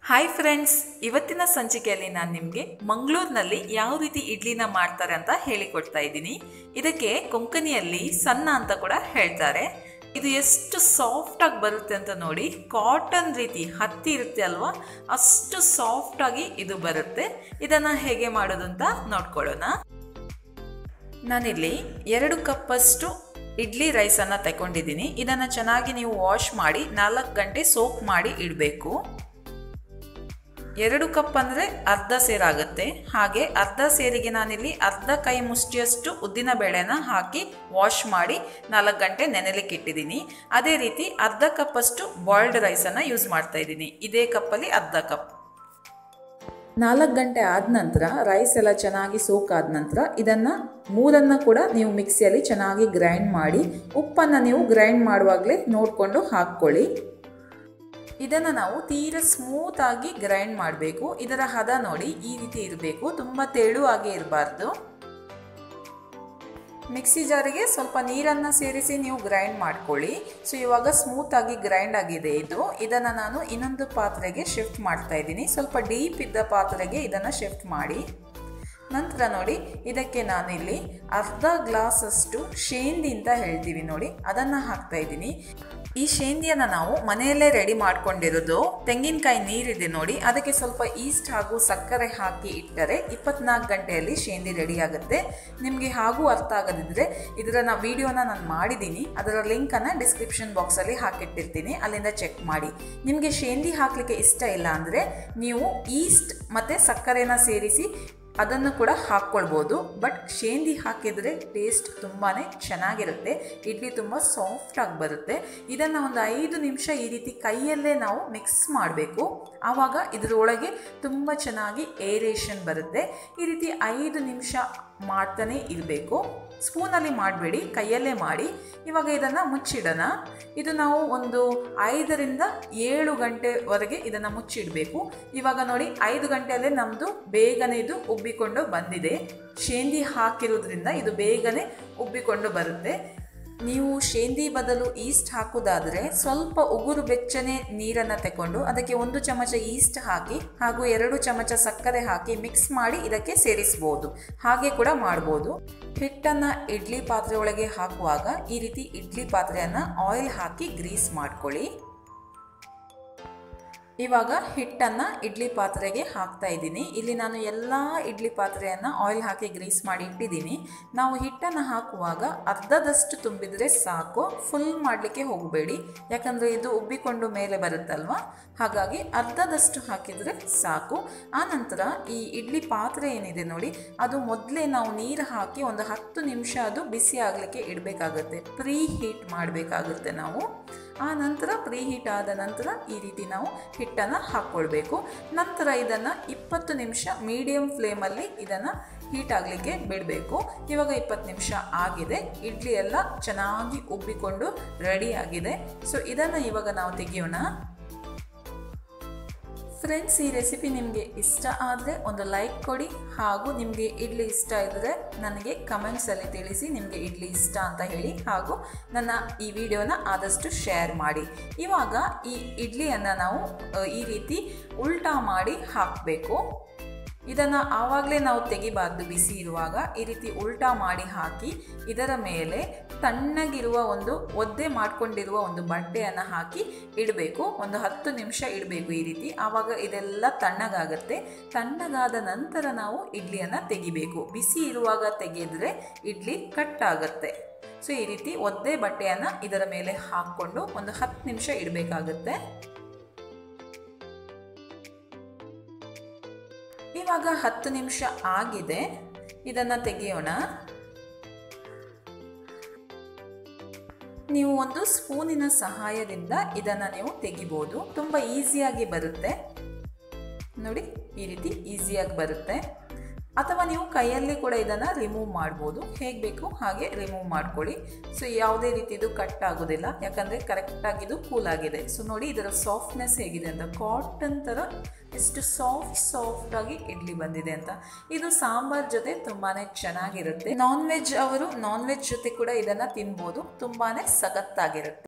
hi friends ಇವತ್ತಿನ ಸಂಚಿಕೆಯಲ್ಲಿ ನಾನು ನಿಮಗೆ ಮಂಗಳೂರಿನಲ್ಲಿ ಯಾವ ರೀತಿ ಇಡ್ಲಿನ ಮಾಡ್ತಾರೆ ಅಂತ ಹೇಳಿಕೊಡ್ತಾ ಇದ್ದೀನಿ ಇದಕ್ಕೆ ಕೊಂಕಣಿಯಲ್ಲಿ ಸಣ್ಣ ಅಂತ ಕೂಡ ಹೇಳ್ತಾರೆ ಇದು ಎಷ್ಟು ಸಾಫ್ಟ್ ಆಗಿ ಬರುತ್ತೆ ಅಂತ ನೋಡಿ ಕಾಟನ್ ರೀತಿ ಹತ್ತಿ ಇರುತ್ತೆ ಅಲ್ವಾ ಅಷ್ಟು ಸಾಫ್ಟ್ ಆಗಿ ಇದು ಬರುತ್ತೆ ಇದನ್ನ ಹೇಗೆ ಮಾಡೋದು ಅಂತ ನೋಡ್ಕೊಳ್ಳೋಣ ನಾನಿಲ್ಲಿ ಎರಡು ಕಪ್ಪಷ್ಟು ಇಡ್ಲಿ ರೈಸನ್ನು ತಗೊಂಡಿದ್ದೀನಿ ಇದನ್ನು ಚೆನ್ನಾಗಿ ನೀವು ವಾಶ್ ಮಾಡಿ ನಾಲ್ಕು ಗಂಟೆ ಸೋಪ್ ಮಾಡಿ ಇಡಬೇಕು ಎರಡು ಕಪ್ ಅಂದರೆ ಅರ್ಧ ಸೇರಾಗುತ್ತೆ ಹಾಗೆ ಅರ್ಧ ಸೇರಿಗೆ ನಾನಿಲ್ಲಿ ಅರ್ಧ ಕೈ ಮುಷ್ಟಿಯಷ್ಟು ಉದ್ದಿನ ಬೇಳೆನ ಹಾಕಿ ವಾಶ್ ಮಾಡಿ ನಾಲ್ಕು ಗಂಟೆ ನೆನೆಲಿಕ್ಕೆ ಇಟ್ಟಿದ್ದೀನಿ ಅದೇ ರೀತಿ ಅರ್ಧ ಕಪ್ಪಷ್ಟು ಬಾಯ್ಲ್ಡ್ ರೈಸನ್ನು ಯೂಸ್ ಮಾಡ್ತಾ ಇದ್ದೀನಿ ಇದೇ ಕಪ್ಪಲ್ಲಿ ಅರ್ಧ ಕಪ್ ನಾಲ್ಕು ಗಂಟೆ ಆದ ನಂತರ ರೈಸ್ ಎಲ್ಲ ಚೆನ್ನಾಗಿ ಸೋಕ್ ಆದ ನಂತರ ಇದನ್ನು ಮೂರನ್ನು ಕೂಡ ನೀವು ಮಿಕ್ಸಿಯಲ್ಲಿ ಚೆನ್ನಾಗಿ ಗ್ರೈಂಡ್ ಮಾಡಿ ಉಪ್ಪನ್ನು ನೀವು ಗ್ರೈಂಡ್ ಮಾಡುವಾಗಲೇ ನೋಡಿಕೊಂಡು ಹಾಕ್ಕೊಳ್ಳಿ ಇದನ್ನು ನಾವು ತೀರ ಸ್ಮೂತ್ ಆಗಿ ಗ್ರೈಂಡ್ ಮಾಡಬೇಕು ಇದರ ಹದ ನೋಡಿ ಈ ರೀತಿ ಇರಬೇಕು ತುಂಬ ತೆಳುವಾಗಿ ಇರಬಾರ್ದು ಮಿಕ್ಸಿ ಜಾರಿಗೆ ಸ್ವಲ್ಪ ನೀರನ್ನು ಸೇರಿಸಿ ನೀವು ಗ್ರೈಂಡ್ ಮಾಡ್ಕೊಳ್ಳಿ ಸೊ ಇವಾಗ ಸ್ಮೂತ್ ಆಗಿ ಗ್ರೈಂಡ್ ಆಗಿದೆ ಇದು ಇದನ್ನು ನಾನು ಇನ್ನೊಂದು ಪಾತ್ರೆಗೆ ಶಿಫ್ಟ್ ಮಾಡ್ತಾ ಇದ್ದೀನಿ ಸ್ವಲ್ಪ ಡೀಪ್ ಇದ್ದ ಪಾತ್ರೆಗೆ ಇದನ್ನು ಶಿಫ್ಟ್ ಮಾಡಿ ನಂತರ ನೋಡಿ ಇದಕ್ಕೆ ನಾನಿಲ್ಲಿ ಅರ್ಧ ಗ್ಲಾಸಷ್ಟು ಶೇಂದಿ ಅಂತ ಹೇಳ್ತೀವಿ ನೋಡಿ ಅದನ್ನು ಹಾಕ್ತಾ ಇದ್ದೀನಿ ಈ ಶೇಂದಿಯನ್ನು ನಾವು ಮನೆಯಲ್ಲೇ ರೆಡಿ ಮಾಡ್ಕೊಂಡಿರೋದು ತೆಂಗಿನಕಾಯಿ ನೀರಿದೆ ನೋಡಿ ಅದಕ್ಕೆ ಸ್ವಲ್ಪ ಈಸ್ಟ್ ಹಾಗೂ ಸಕ್ಕರೆ ಹಾಕಿ ಇಟ್ಟರೆ ಇಪ್ಪತ್ನಾಲ್ಕು ಗಂಟೆಯಲ್ಲಿ ಶೇಂದಿ ರೆಡಿ ಆಗುತ್ತೆ ನಿಮಗೆ ಹಾಗೂ ಅರ್ಥ ಆಗದಿದ್ದರೆ ಇದರ ನಾ ವಿಡಿಯೋನ ನಾನು ಮಾಡಿದ್ದೀನಿ ಅದರ ಲಿಂಕನ್ನು ಡಿಸ್ಕ್ರಿಪ್ಷನ್ ಬಾಕ್ಸಲ್ಲಿ ಹಾಕಿಟ್ಟಿರ್ತೀನಿ ಅಲ್ಲಿಂದ ಚೆಕ್ ಮಾಡಿ ನಿಮಗೆ ಶೇಂದಿ ಹಾಕಲಿಕ್ಕೆ ಇಷ್ಟ ಇಲ್ಲ ಅಂದರೆ ನೀವು ಈಸ್ಟ್ ಮತ್ತು ಸಕ್ಕರೆನ ಸೇರಿಸಿ ಅದನ್ನು ಕೂಡ ಹಾಕ್ಕೊಳ್ಬೋದು ಬಟ್ ಶೇಂದಿ ಹಾಕಿದರೆ ಟೇಸ್ಟ್ ತುಂಬಾ ಚೆನ್ನಾಗಿರುತ್ತೆ ಇಡ್ಲಿ ತುಂಬ ಸಾಫ್ಟಾಗಿ ಬರುತ್ತೆ ಇದನ್ನು ಒಂದು ಐದು ನಿಮಿಷ ಈ ರೀತಿ ಕೈಯಲ್ಲೇ ನಾವು ಮಿಕ್ಸ್ ಮಾಡಬೇಕು ಆವಾಗ ಇದರೊಳಗೆ ತುಂಬ ಚೆನ್ನಾಗಿ ಏರೇಷನ್ ಬರುತ್ತೆ ಈ ರೀತಿ ಐದು ನಿಮಿಷ ಮಾಡ್ತಾನೆ ಇರಬೇಕು ಸ್ಪೂನಲ್ಲಿ ಮಾಡಬೇಡಿ ಕೈಯಲ್ಲೇ ಮಾಡಿ ಇವಾಗ ಇದನ್ನು ಮುಚ್ಚಿಡೋಣ ಇದು ನಾವು ಒಂದು ಐದರಿಂದ ಏಳು ಗಂಟೆವರೆಗೆ ಇದನ್ನು ಮುಚ್ಚಿಡಬೇಕು ಇವಾಗ ನೋಡಿ ಐದು ಗಂಟೆಯಲ್ಲೇ ನಮ್ಮದು ಬೇಗನೆ ಇದು ಉಬ್ಬಿಕೊಂಡು ಬಂದಿದೆ ಶೇಂದಿ ಹಾಕಿರೋದ್ರಿಂದ ಇದು ಬೇಗನೆ ಉಬ್ಬಿಕೊಂಡು ಬರುತ್ತೆ ನೀವು ಶೇಂದಿ ಬದಲು ಈಸ್ಟ್ ಹಾಕೋದಾದರೆ ಸ್ವಲ್ಪ ಉಗುರು ಬೆಚ್ಚನೆ ನೀರನ್ನು ತಗೊಂಡು ಅದಕ್ಕೆ ಒಂದು ಚಮಚ ಈಸ್ಟ್ ಹಾಕಿ ಹಾಗೂ ಎರಡು ಚಮಚ ಸಕ್ಕರೆ ಹಾಕಿ ಮಿಕ್ಸ್ ಮಾಡಿ ಇದಕ್ಕೆ ಸೇರಿಸ್ಬೋದು ಹಾಗೆ ಕೂಡ ಮಾಡ್ಬೋದು ಹಿಟ್ಟನ್ನು ಇಡ್ಲಿ ಪಾತ್ರೆ ಒಳಗೆ ಹಾಕುವಾಗ ಈ ರೀತಿ ಇಡ್ಲಿ ಪಾತ್ರೆಯನ್ನು ಆಯಿಲ್ ಹಾಕಿ ಗ್ರೀಸ್ ಮಾಡ್ಕೊಳ್ಳಿ ಇವಾಗ ಹಿಟ್ಟನ್ನು ಇಡ್ಲಿ ಪಾತ್ರೆಗೆ ಹಾಕ್ತಾ ಇದ್ದೀನಿ ಇಲ್ಲಿ ನಾನು ಎಲ್ಲ ಇಡ್ಲಿ ಪಾತ್ರೆಯನ್ನು ಆಯಿಲ್ ಹಾಕಿ ಗ್ರೀಸ್ ಮಾಡಿ ಇಟ್ಟಿದ್ದೀನಿ ನಾವು ಹಿಟ್ಟನ್ನು ಹಾಕುವಾಗ ಅರ್ಧದಷ್ಟು ತುಂಬಿದರೆ ಸಾಕು ಫುಲ್ ಮಾಡಲಿಕ್ಕೆ ಹೋಗಬೇಡಿ ಯಾಕಂದರೆ ಇದು ಉಬ್ಬಿಕೊಂಡು ಮೇಲೆ ಬರುತ್ತಲ್ವ ಹಾಗಾಗಿ ಅರ್ಧದಷ್ಟು ಹಾಕಿದರೆ ಸಾಕು ಆನಂತರ ಈ ಇಡ್ಲಿ ಪಾತ್ರೆ ಏನಿದೆ ನೋಡಿ ಅದು ಮೊದಲೇ ನಾವು ನೀರು ಹಾಕಿ ಒಂದು ಹತ್ತು ನಿಮಿಷ ಅದು ಬಿಸಿ ಆಗಲಿಕ್ಕೆ ಇಡಬೇಕಾಗುತ್ತೆ ಪ್ರೀ ಹೀಟ್ ಮಾಡಬೇಕಾಗುತ್ತೆ ನಾವು ಆ ನಂತರ ಪ್ರೀ ಹೀಟ್ ಆದ ನಂತರ ಈ ರೀತಿ ನಾವು ಹಿಟ್ಟನ್ನು ಹಾಕ್ಕೊಳ್ಬೇಕು ನಂತರ ಇದನ್ನು ಇಪ್ಪತ್ತು ನಿಮಿಷ ಮೀಡಿಯಮ್ ಫ್ಲೇಮಲ್ಲಿ ಇದನ್ನು ಹೀಟ್ ಆಗಲಿಕ್ಕೆ ಬಿಡಬೇಕು ಇವಾಗ ಇಪ್ಪತ್ತು ನಿಮಿಷ ಆಗಿದೆ ಇಡ್ಲಿ ಎಲ್ಲ ಚೆನ್ನಾಗಿ ಉಬ್ಬಿಕೊಂಡು ರೆಡಿ ಆಗಿದೆ ಸೊ ಇದನ್ನು ಇವಾಗ ನಾವು ತೆಗೆಯೋಣ ಫ್ರೆಂಡ್ಸ್ ಈ ರೆಸಿಪಿ ನಿಮಗೆ ಇಷ್ಟ ಆದರೆ ಒಂದು ಲೈಕ್ ಕೊಡಿ ಹಾಗೂ ನಿಮಗೆ ಇಡ್ಲಿ ಇಷ್ಟ ಇದ್ದರೆ ನನಗೆ ಕಮೆಂಟ್ಸಲ್ಲಿ ತಿಳಿಸಿ ನಿಮಗೆ ಇಡ್ಲಿ ಇಷ್ಟ ಅಂತ ಹೇಳಿ ಹಾಗೂ ನನ್ನ ಈ ವಿಡಿಯೋನ ಆದಷ್ಟು ಶೇರ್ ಮಾಡಿ ಇವಾಗ ಈ ಇಡ್ಲಿಯನ್ನು ನಾವು ಈ ರೀತಿ ಉಲ್ಟಾ ಮಾಡಿ ಹಾಕಬೇಕು ಇದನ್ನು ಆವಾಗಲೇ ನಾವು ತೆಗಿಬಾರ್ದು ಬಿಸಿ ಇರುವಾಗ ಈ ರೀತಿ ಉಲ್ಟಾ ಮಾಡಿ ಹಾಕಿ ಇದರ ಮೇಲೆ ತಣ್ಣಗಿರುವ ಒಂದು ಒದ್ದೆ ಮಾಡ್ಕೊಂಡಿರುವ ಒಂದು ಬಟ್ಟೆಯನ್ನು ಹಾಕಿ ಇಡಬೇಕು ಒಂದು ಹತ್ತು ನಿಮಿಷ ಇಡಬೇಕು ಈ ರೀತಿ ಆವಾಗ ಇದೆಲ್ಲ ತಣ್ಣಗಾಗುತ್ತೆ ತಣ್ಣಗಾದ ನಂತರ ನಾವು ಇಡ್ಲಿಯನ್ನು ತೆಗಿಬೇಕು ಬಿಸಿ ಇರುವಾಗ ತೆಗೆದ್ರೆ ಇಡ್ಲಿ ಕಟ್ ಆಗುತ್ತೆ ಸೊ ಈ ರೀತಿ ಒದ್ದೆ ಬಟ್ಟೆಯನ್ನು ಇದರ ಮೇಲೆ ಹಾಕ್ಕೊಂಡು ಒಂದು ಹತ್ತು ನಿಮಿಷ ಇಡಬೇಕಾಗುತ್ತೆ ಇವಾಗ ಹತ್ತು ನಿಮಿಷ ಆಗಿದೆ ಇದನ್ನು ತೆಗೆಯೋಣ ನೀವು ಒಂದು ಸ್ಪೂನಿನ ಸಹಾಯದಿಂದ ಇದನ್ನು ನೀವು ತೆಗಿಬೋದು ತುಂಬ ಈಸಿಯಾಗಿ ಬರುತ್ತೆ ನೋಡಿ ಈ ರೀತಿ ಈಸಿಯಾಗಿ ಬರುತ್ತೆ ಅಥವಾ ನೀವು ಕೈಯಲ್ಲಿ ಕೂಡ ಇದನ್ನು ರಿಮೂವ್ ಮಾಡ್ಬೋದು ಹೇಗೆ ಬೇಕು ಹಾಗೆ ರಿಮೂವ್ ಮಾಡ್ಕೊಳ್ಳಿ ಸೊ ಯಾವುದೇ ರೀತಿದು ಕಟ್ ಆಗೋದಿಲ್ಲ ಯಾಕಂದರೆ ಕರೆಕ್ಟಾಗಿದು ಕೂಲ್ ಆಗಿದೆ ಸೊ ನೋಡಿ ಇದರ ಸಾಫ್ಟ್ನೆಸ್ ಹೇಗಿದೆ ಅಂತ ಕಾಟನ್ ಥರ ಎಷ್ಟು ಸಾಫ್ಟ್ ಸಾಫ್ಟ್ ಆಗಿ ಇಡ್ಲಿ ಬಂದಿದೆ ಅಂತ ಇದು ಸಾಂಬಾರ್ ಜೊತೆ ತುಂಬಾ ಚೆನ್ನಾಗಿರುತ್ತೆ ನಾನ್ ವೆಜ್ ಅವರು ನಾನ್ ವೆಜ್ ಜೊತೆ ಕೂಡ ಇದನ್ನು ತಿನ್ಬೋದು ತುಂಬಾ ಸಖತ್ತಾಗಿರುತ್ತೆ